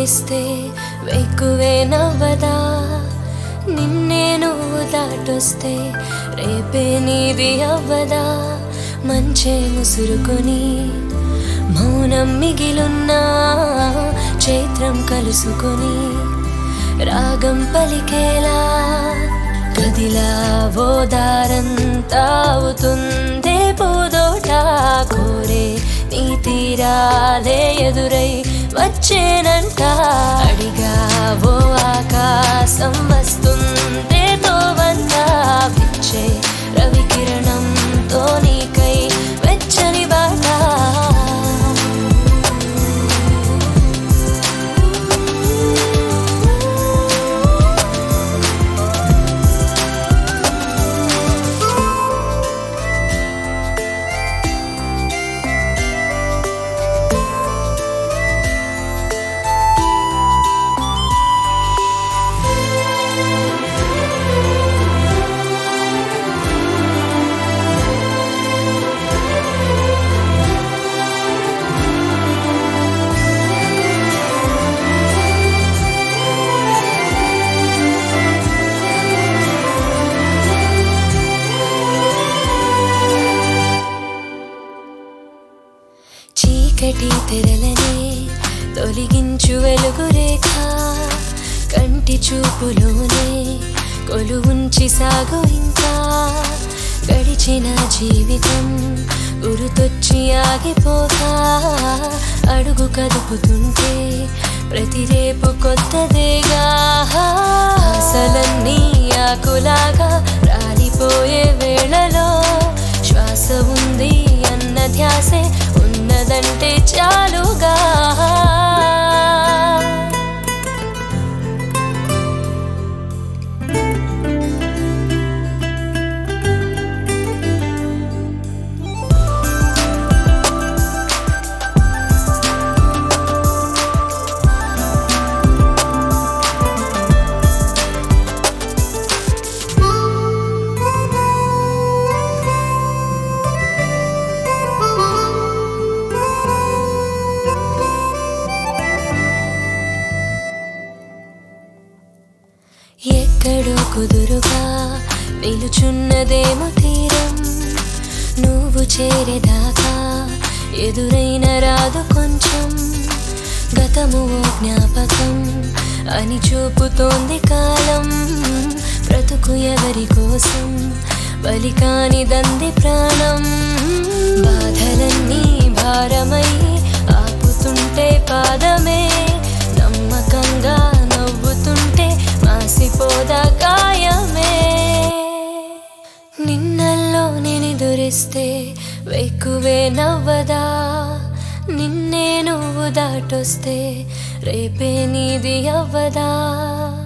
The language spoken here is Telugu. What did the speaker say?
ఎదురిస్తే వెక్కువే నవ్వదా నిన్నే నువ్వు దాటొస్తే రేపే నీది అవ్వదా మంచే ముసురుకొని మౌనం మిగిలున్నా చైత్రం కలుసుకొని రాగం పలికేలా గదిలా ఓదారంతా అవుతుందే పోదోట కోరే నీ తీరాలే ఎదురై వచ్చేనంట అడిగా ఓ ఆకాశం వస్తుందే తోవంత పిచ్చే రవికిరణంతో నీకై వెచ్చని బాట చీకటి తెరలనే తొలగించు వెలుగు రేఖ కంటి చూపులోనే కొలువుంచి సాగు ఇంకా గడిచిన జీవితం గురుతొచ్చి ఆగిపోగా అడుగు కదుపుతుంటే ప్రతి రేపు కొత్తదేగా అసలన్నీ ఆకులాగా రాలిపోయే వేళలో శ్వాస ఉంది అన్న ధ్యాసే ఉన్నదంటే చాలుగా ఎక్కడో కుదురుగా నిలుచున్నదేమో తీరం నువ్వు చేరేదాకా ఎదురైన రాదు కొంచెం గతము ఓ జ్ఞాపకం అని చూపుతోంది కాలం బ్రతుకు ఎవరి కోసం బలి కానిదంది ప్రాణం బాధలన్నీ భారమై ఆపుతుంటే పాదమే నమ్మకంగా నవ్వుతుంటే మాసిపోదా గాయమే నిన్నల్లో నేనెదురిస్తే వెక్కువే నవ్వదా నిన్నే నువ్వు దాటొస్తే రేపే నీది అవ్వదా